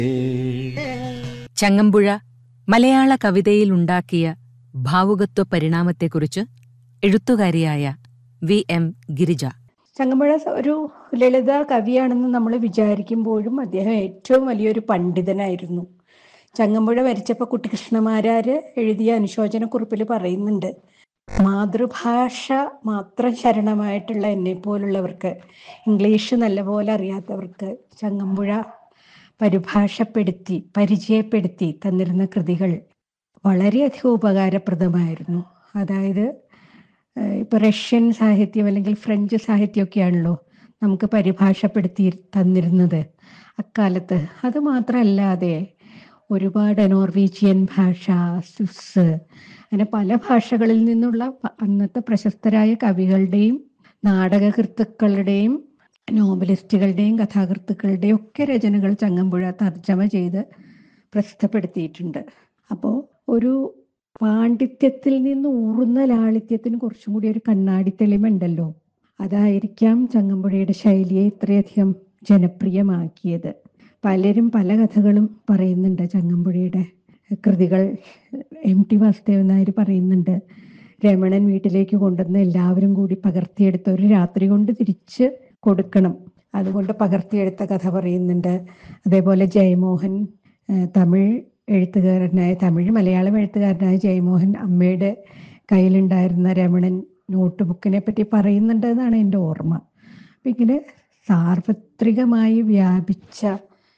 ചങ്ങമ്പുഴ മലയാള കവിതയിലുണ്ടാക്കിയ ഭാവുകത്വ പരിണാമത്തെക്കുറിച്ച് എഴുത്തുകാരിയായ വി എം ഗിരിജ ചങ്ങമ്പുഴ സ- ഒരു ലളിത കവിയാണെന്ന് നമ്മൾ വിചാരിക്കുമ്പോഴും അദ്ദേഹം ഏറ്റവും വലിയൊരു പണ്ഡിതനായിരുന്നു ചങ്ങമ്പുഴ മരിച്ചപ്പോൾ കുട്ടിക്കൃഷ്ണമാരാര് എഴുതിയ അനുശോചനക്കുറിപ്പിൽ പറയുന്നുണ്ട് മാതൃഭാഷ മാത്രം ശരണമായിട്ടുള്ള എന്നെ പോലുള്ളവർക്ക് ഇംഗ്ലീഷ് നല്ലപോലെ അറിയാത്തവർക്ക് ചങ്ങമ്പുഴ പരിഭാഷപ്പെടുത്തി പരിചയപ്പെടുത്തി തന്നിരുന്ന കൃതികൾ വളരെയധികം ഉപകാരപ്രദമായിരുന്നു അതായത് ഏഹ് ഇപ്പൊ റഷ്യൻ സാഹിത്യം അല്ലെങ്കിൽ ഫ്രഞ്ച് സാഹിത്യമൊക്കെയാണല്ലോ നമുക്ക് പരിഭാഷപ്പെടുത്തി തന്നിരുന്നത് അക്കാലത്ത് അത് മാത്രമല്ലാതെ ഒരുപാട് നോർവീജിയൻ ഭാഷ സ്വിസ് അങ്ങനെ പല ഭാഷകളിൽ നിന്നുള്ള പ- അന്നത്തെ പ്രശസ്തരായ കവികളുടെയും നാടകകൃത്തുക്കളുടെയും നോവലിസ്റ്റുകളുടെയും കഥാകൃത്തുക്കളുടെയും ഒക്കെ രചനകൾ ചങ്ങമ്പുഴ തർജ്ജമ ചെയ്ത് പ്രസിദ്ധപ്പെടുത്തിയിട്ടുണ്ട് അപ്പോൾ ഒരു പാണ്ഡിത്യത്തിൽ നിന്ന് ഊറുന്ന ലാളിത്യത്തിന് കുറച്ചും കൂടി ഒരു കണ്ണാടി തെളിവുണ്ടല്ലോ അതായിരിക്കാം ചങ്ങമ്പുഴയുടെ ശൈലിയെ ഇത്രയധികം ജനപ്രിയമാക്കിയത് പലരും പല കഥകളും പറയുന്നുണ്ട് ചങ്ങമ്പുഴയുടെ കൃതികൾ എം ടി വാസുദേവൻ നായർ പറയുന്നുണ്ട് രമണൻ വീട്ടിലേക്ക് കൊണ്ടുവന്ന് എല്ലാവരും കൂടി പകർത്തിയെടുത്ത ഒരു രാത്രി കൊണ്ട് തിരിച്ച് കൊടുക്കണം അതുകൊണ്ട് പകർത്തിയെടുത്ത കഥ പറയുന്നുണ്ട് അതേപോലെ ജയമോഹൻ ഏഹ് തമിഴ് എഴുത്തുകാരനായ തമിഴ് മലയാളം എഴുത്തുകാരനായ ജയമോഹൻ അമ്മയുടെ കയ്യിലുണ്ടായിരുന്ന രമണൻ നോട്ട് ബുക്കിനെ പറ്റി പറയുന്നുണ്ട് എന്നാണ് എൻ്റെ ഓർമ്മ അപ്പം ഇങ്ങനെ സാർവത്രികമായി വ്യാപിച്ച